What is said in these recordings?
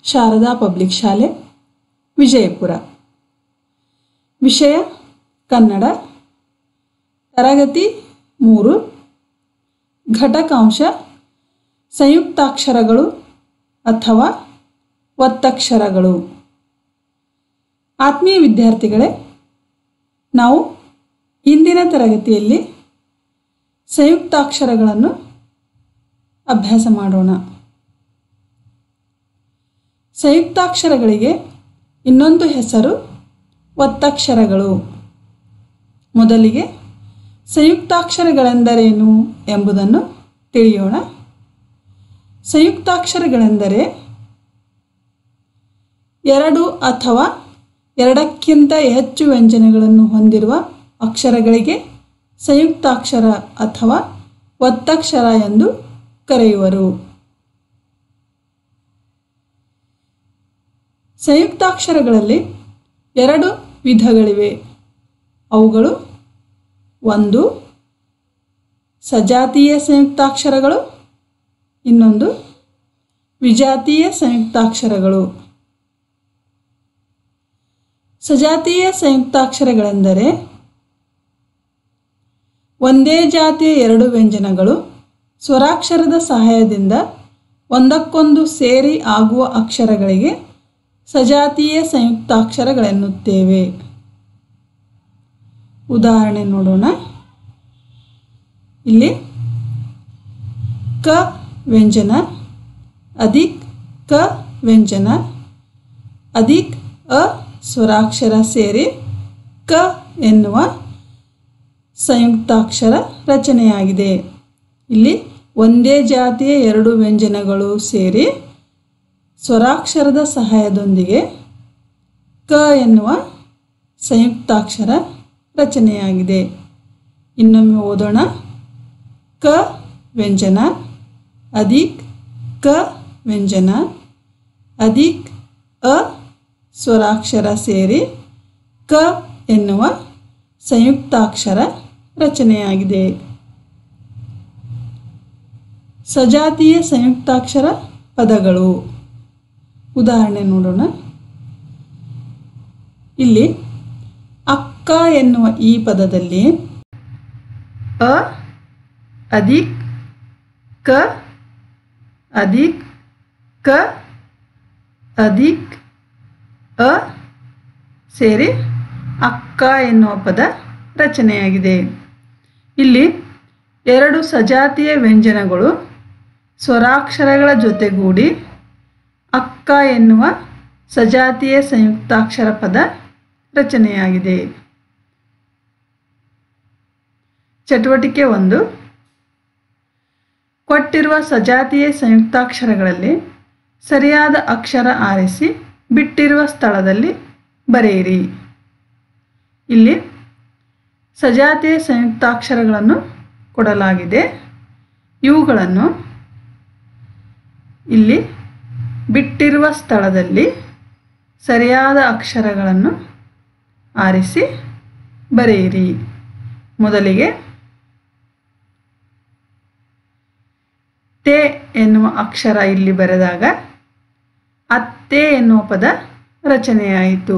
Sharada public ಶಾಲೆ ವಿಜಯಪುರ ವಿಷಯ ಕನ್ನಡ ತರಗತಿ ಮೂರು ಘಟಕಾಂಶ ಸಂಯುಕ್ತಾಕ್ಷರಗಳು ಅಥವಾ ಒತ್ತಕ್ಷರಗಳು ಆತ್ಮೀಯ ವಿದ್ಯಾರ್ಥಿಗಳೇ ನಾವು ಇಂದಿನ ತರಗತಿಯಲ್ಲಿ ಸಂಯುಕ್ತಾಕ್ಷರಗಳನ್ನು ಅಭ್ಯಾಸ ಮಾಡೋಣ ಸಂಯುಕ್ತಾಕ್ಷರಗಳಿಗೆ ಇನ್ನೊಂದು ಹೆಸರು ಒತ್ತಕ್ಷರಗಳು ಮೊದಲಿಗೆ ಸಂಯುಕ್ತಾಕ್ಷರಗಳೆಂದರೇನು ಎಂಬುದನ್ನು ತಿಳಿಯೋಣ ಸಂಯುಕ್ತಾಕ್ಷರಗಳೆಂದರೆ ಎರಡು ಅಥವಾ ಎರಡಕ್ಕಿಂತ ಹೆಚ್ಚು ವ್ಯಂಜನಗಳನ್ನು ಹೊಂದಿರುವ ಅಕ್ಷರಗಳಿಗೆ ಸಂಯುಕ್ತಾಕ್ಷರ ಅಥವಾ ಒತ್ತಕ್ಷರ ಎಂದು ಕರೆಯುವರು ಸಂಯುಕ್ತಾಕ್ಷರಗಳಲ್ಲಿ ಎರಡು ವಿಧಗಳಿವೆ ಅವುಗಳು ಒಂದು ಸಜಾತೀಯ ಸಂಯುಕ್ತಾಕ್ಷರಗಳು ಇನ್ನೊಂದು ವಿಜಾತೀಯ ಸಂಯುಕ್ತಾಕ್ಷರಗಳು ಸಜಾತೀಯ ಸಂಯುಕ್ತಾಕ್ಷರಗಳೆಂದರೆ ಒಂದೇ ಜಾತಿಯ ಎರಡು ವ್ಯಂಜನಗಳು ಸ್ವರಾಕ್ಷರದ ಸಹಾಯದಿಂದ ಒಂದಕ್ಕೊಂದು ಸೇರಿ ಆಗುವ ಅಕ್ಷರಗಳಿಗೆ ಸಜಾತೀಯ ಸಂಯುಕ್ತಾಕ್ಷರಗಳೆನ್ನುತ್ತೇವೆ ಉದಾಹರಣೆ ನೋಡೋಣ ಇಲ್ಲಿ ಕ ವ್ಯಂಜನ ಅಧಿಕ್ ಕ ವ್ಯಂಜನ ಅಧಿಕ್ ಅ ಸ್ವರಾಕ್ಷರ ಸೇರಿ ಕ ಎನ್ನುವ ಸಂಯುಕ್ತಾಕ್ಷರ ರಚನೆಯಾಗಿದೆ ಇಲ್ಲಿ ಒಂದೇ ಜಾತಿಯ ಎರಡು ವ್ಯಂಜನಗಳು ಸೇರಿ ಸ್ವರಾಕ್ಷರದ ಸಹಾಯದೊಂದಿಗೆ ಕ ಎನ್ನುವ ಸಂಯುಕ್ತಾಕ್ಷರ ರಚನೆಯಾಗಿದೆ ಇನ್ನೊಮ್ಮೆ ಓದೋಣ ಕ ವ್ಯಂಜನ ಅಧಿಕ್ ಕ ವ್ಯಂಜನ ಅಧಿಕ್ ಅ ಸ್ವರಾಕ್ಷರ ಸೇರಿ ಕ ಎನ್ನುವ ಸಂಯುಕ್ತಾಕ್ಷರ ರಚನೆಯಾಗಿದೆ ಸಜಾತೀಯ ಸಂಯುಕ್ತಾಕ್ಷರ ಪದಗಳು ಉದಾಹರಣೆ ನೋಡೋಣ ಇಲ್ಲಿ ಅಕ್ಕ ಎನ್ನುವ ಈ ಪದದಲ್ಲಿ ಅ ಅಧಿಕ್ ಕ ಅಧಿಕ್ ಕ ಅಧಿಕ್ ಅ ಸೇರಿ ಅಕ್ಕ ಎನ್ನುವ ಪದ ರಚನೆಯಾಗಿದೆ ಇಲ್ಲಿ ಎರಡು ಸಜಾತಿಯ ವ್ಯಂಜನಗಳು ಸ್ವರಾಕ್ಷರಗಳ ಜೊತೆಗೂಡಿ ಅಕ್ಕ ಎನ್ನುವ ಸಜಾತಿಯ ಸಂಯುಕ್ತಾಕ್ಷರ ಪದ ರಚನೆಯಾಗಿದೆ ಚಟುವಟಿಕೆ ಒಂದು ಕೊಟ್ಟಿರುವ ಸಜಾತಿಯ ಸಂಯುಕ್ತಾಕ್ಷರಗಳಲ್ಲಿ ಸರಿಯಾದ ಅಕ್ಷರ ಆರಿಸಿ ಬಿಟ್ಟಿರುವ ಸ್ಥಳದಲ್ಲಿ ಬರೆಯಿರಿ ಇಲ್ಲಿ ಸಜಾತಿಯ ಸಂಯುಕ್ತಾಕ್ಷರಗಳನ್ನು ಕೊಡಲಾಗಿದೆ ಇವುಗಳನ್ನು ಇಲ್ಲಿ ಬಿಟ್ಟಿರುವ ಸ್ಥಳದಲ್ಲಿ ಸರಿಯಾದ ಅಕ್ಷರಗಳನ್ನು ಆರಿಸಿ ಬರೆಯಿರಿ ಮೊದಲಿಗೆ ತೆ ಎನ್ನುವ ಅಕ್ಷರ ಇಲ್ಲಿ ಬರೆದಾಗ ಅತ್ತೆ ಎನ್ನುವ ಪದ ರಚನೆಯಾಯಿತು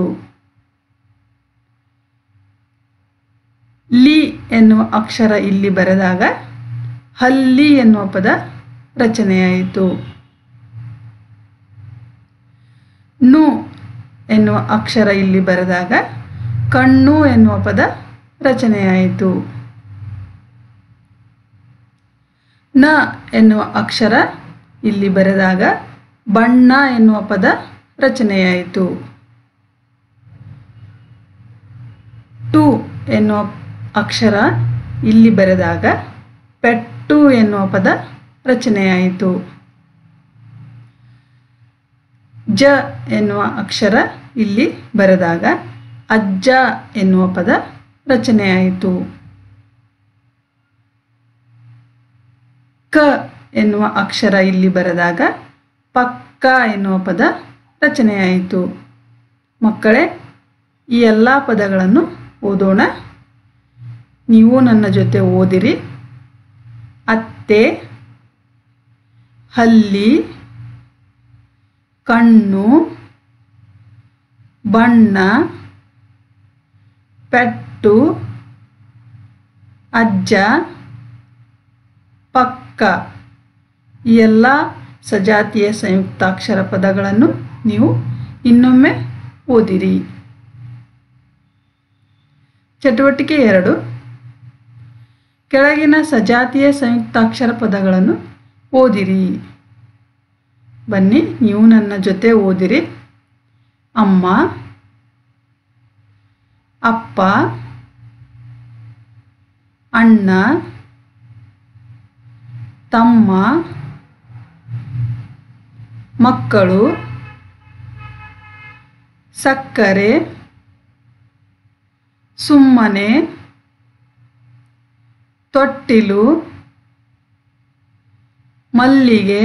ಲಿ ಎನ್ನುವ ಅಕ್ಷರ ಇಲ್ಲಿ ಬರೆದಾಗ ಹಲ್ಲಿ ಎನ್ನುವ ಪದ ರಚನೆಯಾಯಿತು ನು ಎನ್ನುವ ಅಕ್ಷರ ಇಲ್ಲಿ ಬರೆದಾಗ ಕಣ್ಣು ಎನ್ನುವ ಪದ ರಚನೆಯಾಯಿತು ನ ಎನ್ನುವ ಅಕ್ಷರ ಇಲ್ಲಿ ಬರೆದಾಗ ಬಣ್ಣ ಎನ್ನುವ ಪದ ರಚನೆಯಾಯಿತು ಟು ಎನ್ನುವ ಅಕ್ಷರ ಇಲ್ಲಿ ಬರೆದಾಗ ಪೆಟ್ಟು ಎನ್ನುವ ಪದ ರಚನೆಯಾಯಿತು ಜ ಎನ್ನುವ ಅಕ್ಷರ ಇಲ್ಲಿ ಬರೆದಾಗ ಅಜ್ಜ ಎನ್ನುವ ಪದ ರಚನೆಯಾಯಿತು ಕ ಎನ್ನುವ ಅಕ್ಷರ ಇಲ್ಲಿ ಬರೆದಾಗ ಪಕ್ಕ ಎನ್ನುವ ಪದ ರಚನೆಯಾಯಿತು ಮಕ್ಕಳೇ ಈ ಎಲ್ಲ ಪದಗಳನ್ನು ಓದೋಣ ನೀವು ನನ್ನ ಜೊತೆ ಓದಿರಿ ಅತ್ತೆ ಹಲ್ಲಿ ಕಣ್ಣು ಬಣ್ಣ ಪೆಟ್ಟು ಅಜ್ಜ ಪಕ್ಕ ಈ ಎಲ್ಲ ಸಜಾತಿಯ ಸಂಯುಕ್ತಾಕ್ಷರ ಪದಗಳನ್ನು ನೀವು ಇನ್ನೊಮ್ಮೆ ಓದಿರಿ ಚಟುವಟಿಕೆ ಎರಡು ಕೆಳಗಿನ ಸಜಾತಿಯ ಸಂಯುಕ್ತಾಕ್ಷರ ಪದಗಳನ್ನು ಓದಿರಿ ಬನ್ನಿ ನೀವು ನನ್ನ ಜೊತೆ ಓದಿರಿ ಅಮ್ಮ ಅಪ್ಪ ಅಣ್ಣ ತಮ್ಮ ಮಕ್ಕಳು ಸಕ್ಕರೆ ಸುಮ್ಮನೆ ತೊಟ್ಟಿಲು ಮಲ್ಲಿಗೆ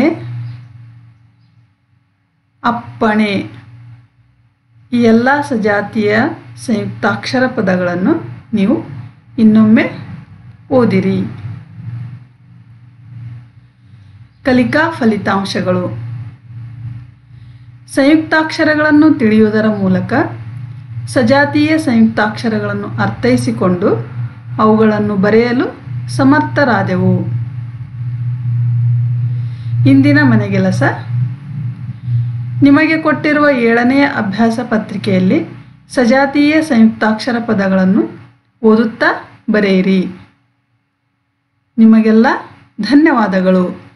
ಅಪ್ಪಣೆ ಈ ಎಲ್ಲ ಸಜಾತಿಯ ಸಂಯುಕ್ತಾಕ್ಷರ ಪದಗಳನ್ನು ನೀವು ಇನ್ನೊಮ್ಮೆ ಓದಿರಿ ಕಲಿಕಾ ಫಲಿತಾಂಶಗಳು ಸಂಯುಕ್ತಾಕ್ಷರಗಳನ್ನು ತಿಳಿಯುವುದರ ಮೂಲಕ ಸಜಾತೀಯ ಸಂಯುಕ್ತಾಕ್ಷರಗಳನ್ನು ಅರ್ಥೈಸಿಕೊಂಡು ಅವುಗಳನ್ನು ಬರೆಯಲು ಸಮರ್ಥರಾದೆವು ಇಂದಿನ ಮನೆಗೆಲಸ ನಿಮಗೆ ಕೊಟ್ಟಿರುವ ಏಳನೆಯ ಅಭ್ಯಾಸ ಪತ್ರಿಕೆಯಲ್ಲಿ ಸಜಾತೀಯ ಸಂಯುಕ್ತಾಕ್ಷರ ಪದಗಳನ್ನು ಓದುತ್ತಾ ಬರೆಯಿರಿ ನಿಮಗೆಲ್ಲ ಧನ್ಯವಾದಗಳು